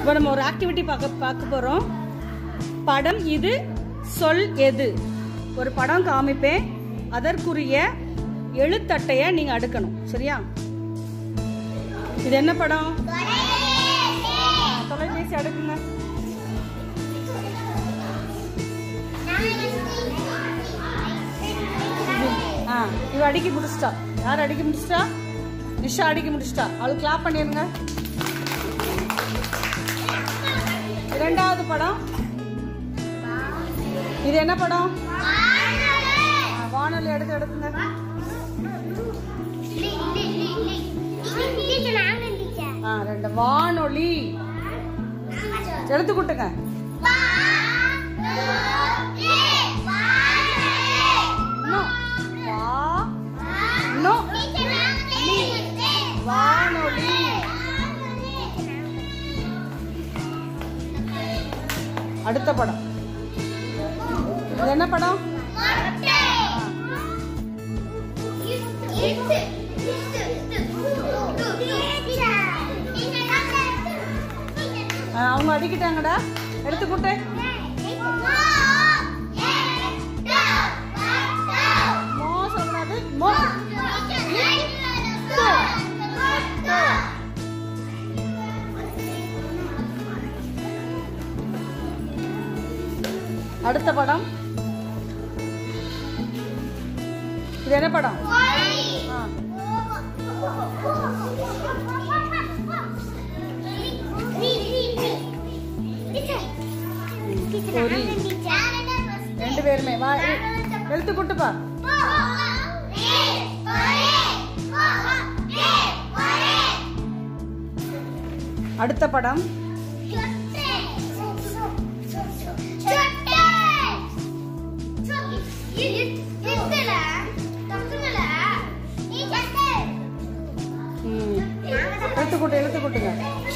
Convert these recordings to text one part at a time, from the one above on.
இப்போ நம்ம ஒரு ஆக்டிவிட்டி பார்க்க பார்க்க போகிறோம் படம் இது சொல் எது ஒரு படம் காமிப்பேன் அதற்குரிய எழுத்தட்டையை நீங்கள் அடுக்கணும் சரியா இது என்ன படம் தொலைபேசி அடுக்குங்க ஆ இவ அடிக்க முடிச்சிட்டா யார் அடிக்க முடிச்சிட்டா நிஷா அடிக்க முடிச்சிட்டா அவளுக்கு கிளாப் பண்ணிருங்க இரண்டாவது படம் இது என்ன படம் ஆ, வானொலி எடுத்து எடுத்துங்க ஆ ரெண்டு வானொலி எடுத்து கொடுத்துங்க இன்னும் வா இன்னும் வானொலி அடுத்த படம் இது என்ன படம் ஆ, அவங்க அடிக்கிட்டாங்கடா எடுத்து கொடுத்து மோ சொல்லக்கூடாது மோ அடுத்த படம் இது என்ன படம் ஆ, ரெண்டு பேருமே வா எ- எழுத்து கொடுத்துப்பா அடுத்த படம் ம், எழுத்து கூட்டு எழுத்து கூட்டுங்க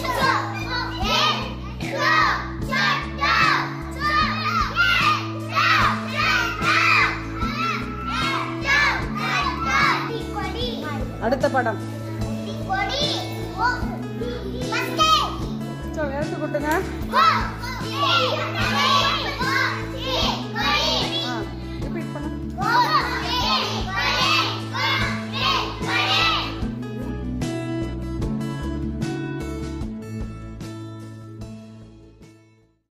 அடுத்த படம் சோ எழுத்து கூட்டுங்க Go!